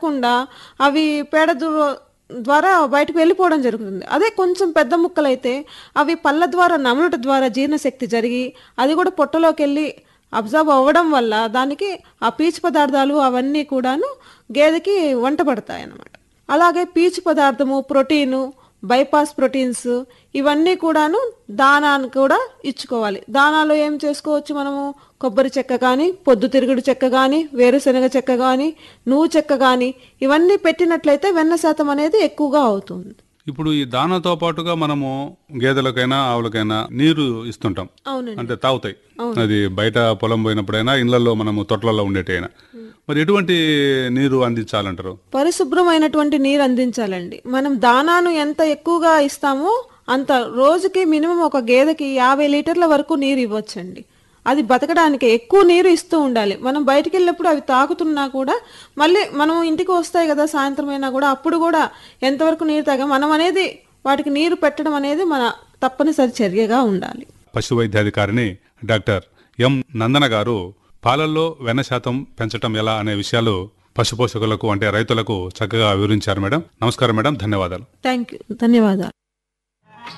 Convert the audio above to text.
కలగకుండా అవి పేడ దు- ద్వారా బయటకు వెళ్ళిపోవడం జరుగుతుంది అదే కొంచెం పెద్ద ముక్కలైతే అవి పళ్ళ ద్వారా నమలట ద్వారా జీర్ణశక్తి జరిగి అది కూడా పొట్టలోకి వెళ్ళి అబ్జర్వ్ అవ్వడం వల్ల దానికి ఆ పీచు పదార్థాలు అవన్నీ కూడాను గేదెకి వంట పడతాయి అన్నమాట అలాగే పీచు పదార్థము ప్రోటీను బైపాస్ ప్రోటీన్స్ ఇవన్నీ కూడాను దానాన్ని కూడా ఇచ్చుకోవాలి దానాలో ఏం చేసుకోవచ్చు మనము కొబ్బరి చెక్క కానీ పొద్దుతిరుగుడు చెక్క కానీ వేరుశనగ చెక్క కానీ నువ్వు చెక్క కానీ ఇవన్నీ పెట్టినట్లయితే వెన్న శాతం అనేది ఎక్కువగా అవుతుంది ఇప్పుడు ఈ దానాతో పాటుగా మనము గేదెలకైనా ఆవులకైనా నీరు ఇస్తుంటాం అవునండి అంటే తాగుతాయి అది బయట పొలం పోయినప్పుడైనా ఇళ్లలో మనము తొట్లలో ఉండేటైనా మరి ఎటువంటి నీరు అందించాలంటారు పరిశుభ్రమైనటువంటి నీరు అందించాలండి మనం దానాను ఎంత ఎక్కువగా ఇస్తామో అంత రోజుకి మినిమం ఒక గేదెకి యాభై లీటర్ల వరకు నీరు ఇవ్వచ్చండి అది బతకడానికి ఎక్కువ నీరు ఇస్తూ ఉండాలి మనం బయటికి వెళ్ళినప్పుడు అవి తాగుతున్నా కూడా మళ్ళీ మనం ఇంటికి వస్తాయి కదా సాయంత్రం అయినా కూడా అప్పుడు కూడా ఎంతవరకు నీరు తాగా మనం అనేది వాటికి నీరు పెట్టడం అనేది మన తప్పనిసరి చర్యగా ఉండాలి పశు వైద్యాధికారిని డాక్టర్ ఎం నందన గారు పాలల్లో వెన్న శాతం పెంచటం ఎలా అనే విషయాలు పశు పోషకులకు అంటే రైతులకు చక్కగా వివరించారు మేడం నమస్కారం మేడం ధన్యవాదాలు థ్యాంక్ యూ ధన్యవాదాలు